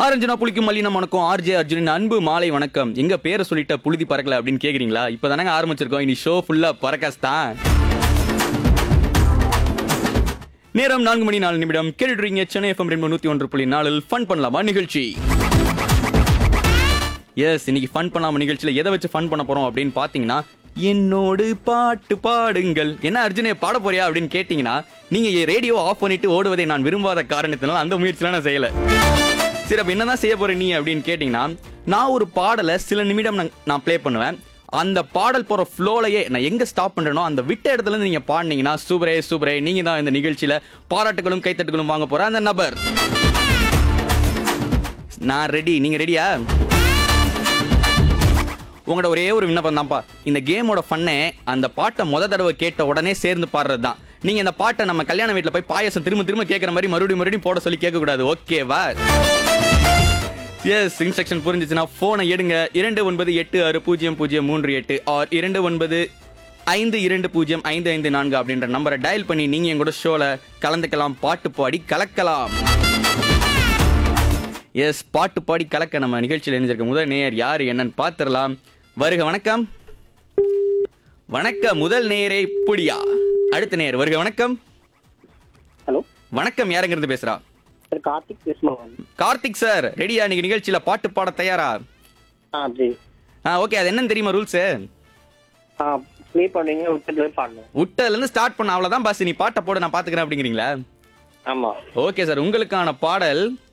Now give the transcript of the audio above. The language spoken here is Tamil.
ஆரஞ்சனா புளிக்கும் மல்லினம் வணக்கம் ஆர்ஜே அர்ஜுனின் அன்பு மாலை வணக்கம் எங்க பேரை சொல்லிட்ட புழுதி பறக்கல அப்படின்னு கேக்குறீங்களா இப்பதானங்க ஆரம்பிச்சிருக்கோம் இனி ஷோ ஃபுல்லா பறக்காஸ் தான் நேரம் நான்கு மணி நாலு நிமிடம் கேட்டுறீங்க சென்னை எஃப்எம் ரெண்டு நூத்தி ஒன்று புள்ளி நாலில் ஃபன் பண்ணலாமா நிகழ்ச்சி எஸ் இன்னைக்கு ஃபன் பண்ணலாமா நிகழ்ச்சியில எதை வச்சு ஃபன் பண்ண போறோம் அப்படின்னு பாத்தீங்கன்னா என்னோடு பாட்டு பாடுங்கள் என்ன அர்ஜுனே பாட போறியா அப்படின்னு கேட்டீங்கன்னா நீங்க ரேடியோ ஆஃப் பண்ணிட்டு ஓடுவதை நான் விரும்பாத காரணத்தினால அந்த முயற்சியெல்லாம் நான் செய்யல சரி அப்ப என்னதான் செய்ய போற நீ அப்படின்னு கேட்டீங்கன்னா நான் ஒரு பாடலை சில நிமிடம் நான்- நான் ப்ளே பண்ணுவேன் அந்த பாடல் போற ஃப்ளோலையே நான் எங்க ஸ்டாப் பண்றேனோ அந்த விட்ட இடத்துல இருந்து நீங்க பாடினீங்கன்னா சூப்பரே சூப்பரே நீங்க தான் இந்த நிகழ்ச்சியில பாராட்டுகளும் கைத்தட்டுகளும் வாங்க போற அந்த நபர் நான் ரெடி நீங்க ரெடியா உங்களோட ஒரே ஒரு விண்ணப்பம் தான்ப்பா இந்த கேமோட ஃபன்னே அந்த பாட்டை முத தடவை கேட்ட உடனே சேர்ந்து பாடுறது தான் நீங்க இந்த பாட்டை நம்ம கல்யாண வீட்டில் போய் பாயசம் திரும்ப திரும்ப கேட்குற மாதிரி மறுபடியும் மறுபடியும் போட சொல்லி கேட்கக்கூடாது ஓகேவா எஸ் இன்ஸ்ட்ரக்ஷன் புரிஞ்சிச்சுன்னா ஃபோனை எடுங்க இரண்டு ஒன்பது எட்டு ஆறு பூஜ்ஜியம் பூஜ்ஜியம் மூன்று எட்டு ஆர் இரண்டு ஒன்பது ஐந்து இரண்டு பூஜ்ஜியம் ஐந்து ஐந்து நான்கு அப்படின்ற நம்பரை டயல் பண்ணி நீங்க எங்களோட ஷோல கலந்துக்கலாம் பாட்டு பாடி கலக்கலாம் எஸ் பாட்டு பாடி கலக்க நம்ம நிகழ்ச்சியில் இணைஞ்சிருக்க முதல் நேயர் யார் என்னன்னு பார்த்துடலாம் வருக வணக்கம் வணக்கம் முதல் நேயரை புடியா அடுத்த நேயர் வருக வணக்கம் ஹலோ வணக்கம் யாருங்கிறது பேசுறா சார் கார்த்திக் பேசுகிறோம் கார்த்திக் சார் ரெடியா நீங்க நிகழ்ச்சியில பாட்டு பாட தயாரா ஆ ஜி ஆ ஓகே அது என்னன்னு தெரியுமா ரூல்ஸ் ஆ ப்ளே பண்ணுவீங்க விட்டுட்டு பாடணும் விட்டதுல இருந்து ஸ்டார்ட் பண்ண அவ்வளவுதான் பாஸ் நீ பாட்டை போட நான் பாத்துக்கிறேன் அப்படிங்கிறீங்களா ஆமாம் ஓகே சார் உங்களுக்கான பாடல்